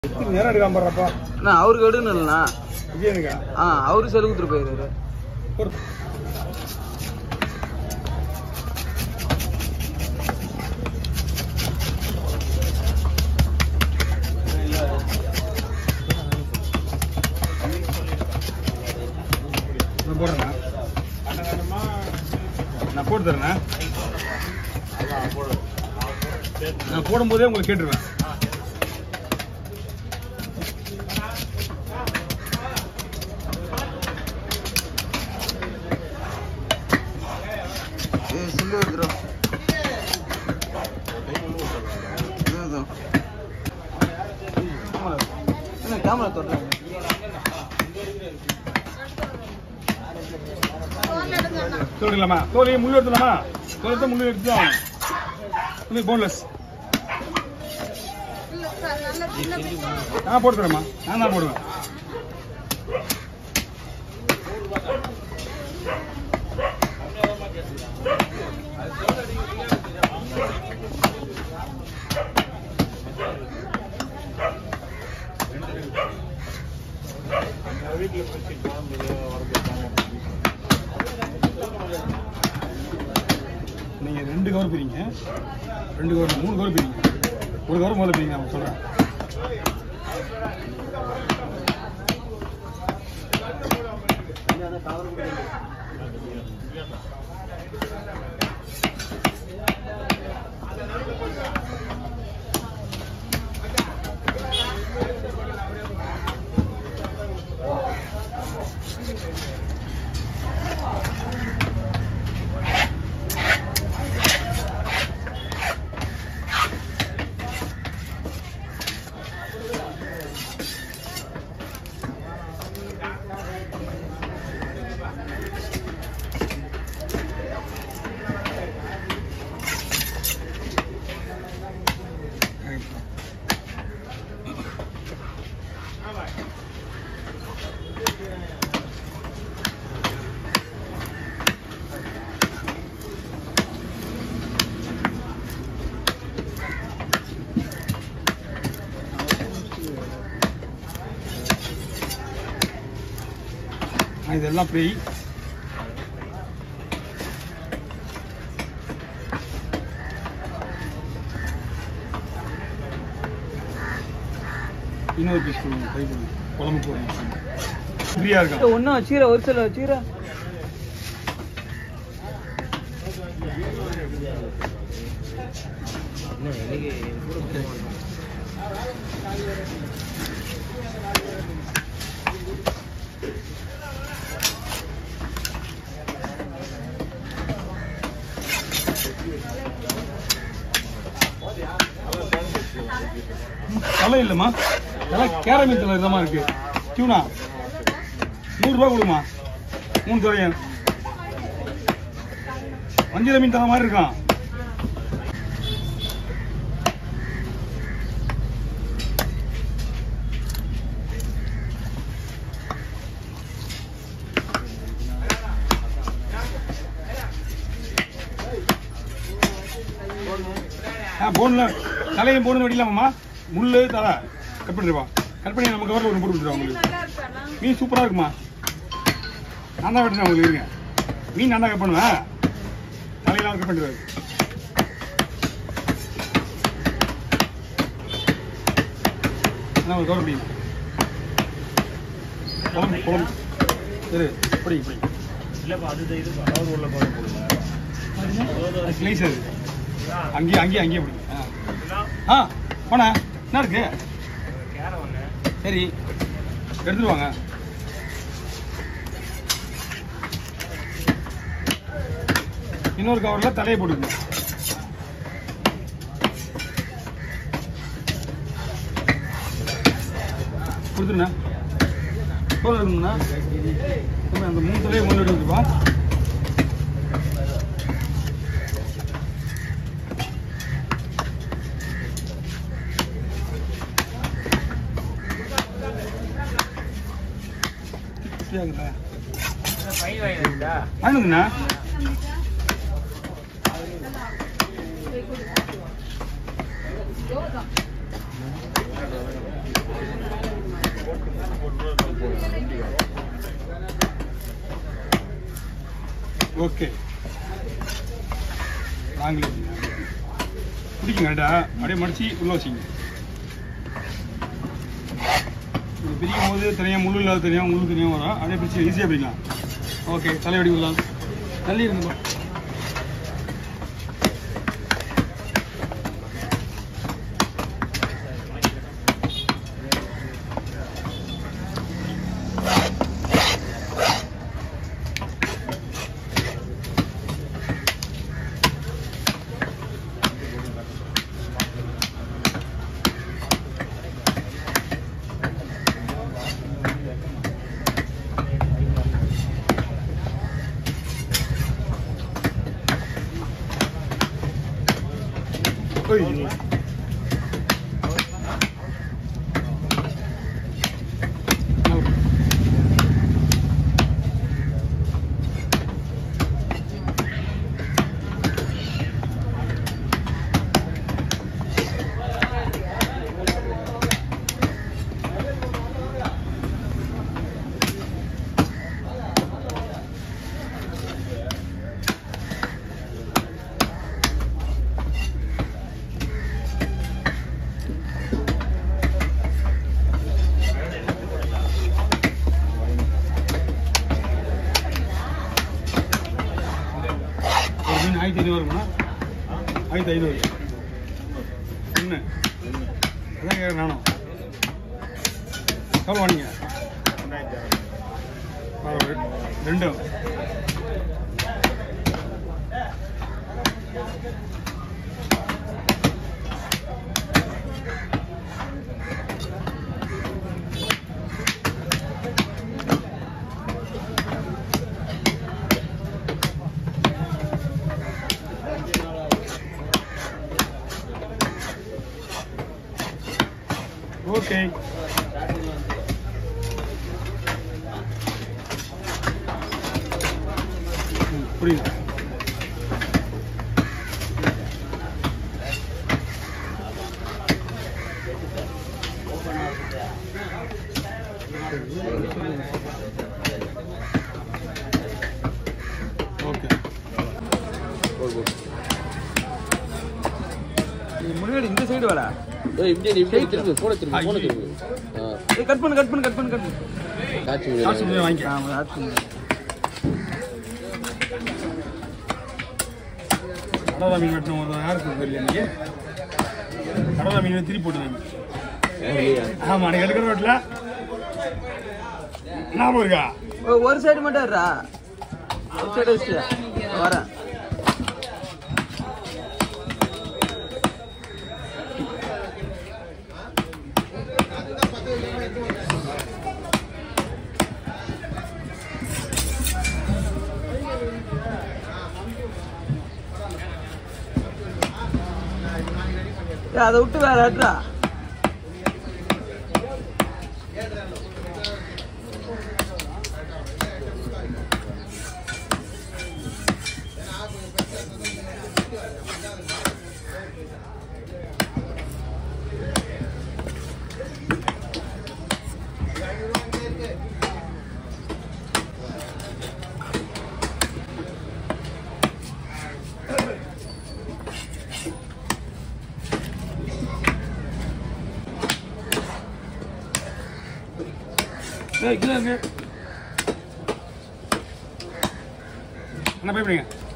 நேரம் எடுக்காம போடுறப்பா அண்ணா அவருக்கு எடுன்னு இல்லைண்ணா விஜயனுக்கா ஆ அவரு செலவு கொடுத்துட்டு போயிருக்காரு போடு நான் போடுறேண்ணா நான் போட்டு தரேண்ணா நான் போடும்போதே உங்களுக்கு கேட்டுருவேன் ஏ சில்லு எடுத்துரும் என்ன கேமரா தொடுறாங்க சொல்லிடலாமா தோலி முள்ளு எடுத்துலாமா தோலி தான் முள்ளு எடுத்து தான் முள்ளு போன்லெஸ் நான் போட்டு தரேம்மா நான் தான் போடுவேன் நீங்க ரெண்டு கவர் பிரிங்க ரெண்டு கவர் மூணு கவர் பிரிங்க ஒரு கவர் முதல்ல பிரிங்க நான் சொல்றேன் நான் இதெல்லாம் ஃப்ரீ இன்னொரு பீஸ் கொடுங்க ஃப்ரை பண்ணி குழம்பு போடுங்க ஃப்ரீயாக இருக்கா ஒன்றும் வச்சுக்கிற ஒரு சில வச்சுக்கிற தலை இல்லைம்மா தலை கேரமீன் தலை இதமாக இருக்கு டியூனா நூறுரூவா கொடுமா மூணு தலையன் வஞ்சிர மீன் தலை மாதிரி இருக்கான் ஆ போன்ல தலையும் போன்னு வெடிக்கலாமாம்மா முள்ளு தலை கட் பண்ணிடுவா கட் பண்ணி நம்ம கவரில் ஒன்று போட்டு கொடுத்துருவா உங்களுக்கு மீன் சூப்பராக இருக்குமா நான் தான் வெட்டினேன் உங்களுக்கு இருங்க மீன் நான் தான் கட் பண்ணுவேன் தலையெல்லாம் கட் பண்ணிடுவாரு நான் கவர் பண்ணி குழம்பு குழம்பு சரி இப்படி இப்படி ஸ்லைஸ் அது அங்கேயே அங்கேயே அங்கேயே பிடிங்க ஆ ஆ போண்ணே என்ன இருக்கு சரி எடுத்துட்டு வாங்க இன்னொரு கவரில் தலையை போட்டுக்கணும் கொடுத்துருண்ணா எவ்வளோ இருக்குங்கண்ணா தம்பி, அந்த மூணு தலையை கொண்டு எடுத்துப்பா ஃப்ரீயாகுதா வாங்கினுங்கண்ணா ஓகே நாங்களே பிடிக்குங்க கரெக்டா அப்படியே மடிச்சு உள்ள வச்சிங்க இது பிரிக்கும் போது தனியாக முள்ளு இல்லாத தனியாக முள்ளு தனியாக வரும் அப்படியே பிரிச்சு ஈஸியாக பிரிக்கலாம் ஓகே தலைவடி விடலாம் தள்ளி இருந்துமா ஐயோ. ஒரு மீன் ஆயிரத்தி ஐநூறு இருக்குமா ஆயிரத்தி ஐநூறு என்ன அதான் கேட்குறேன் நானும் எவ்வளோ வாங்கிங்க ரெண்டும் ஓகே ம், புரியுது ஓகே நீ முன்னாடி இந்த சைடு வாடா ஏய் இப்படி இப்படி திரும்பு போன திரும்பு போன திரும்பு ஆ ஏய் கட் பண்ணு கட் பண்ணு கட் பண்ணு கட் பண்ணு காட்சி காசு விடு. வாங்கிக்க ஆமா ஆட் பண்ணு கடலா மீன் வெட்டணும் ஒரு யாருக்கு தெரியல நீங்க கடலா மீன் திருப்பி போட்டுருங்க இல்லையா? ஆமா நீங்க எடுக்கிற வெட்டல ஞாபகம் இருக்கா ஓ, ஒரு சைடு மட்டும் இருடா ஒரு சைடு வச்சியா வரேன் ஏய், அதை விட்டு வேற ஆட்ரா ஏய் கீழே இருக்கு அண்ணா போய் பிடிங்க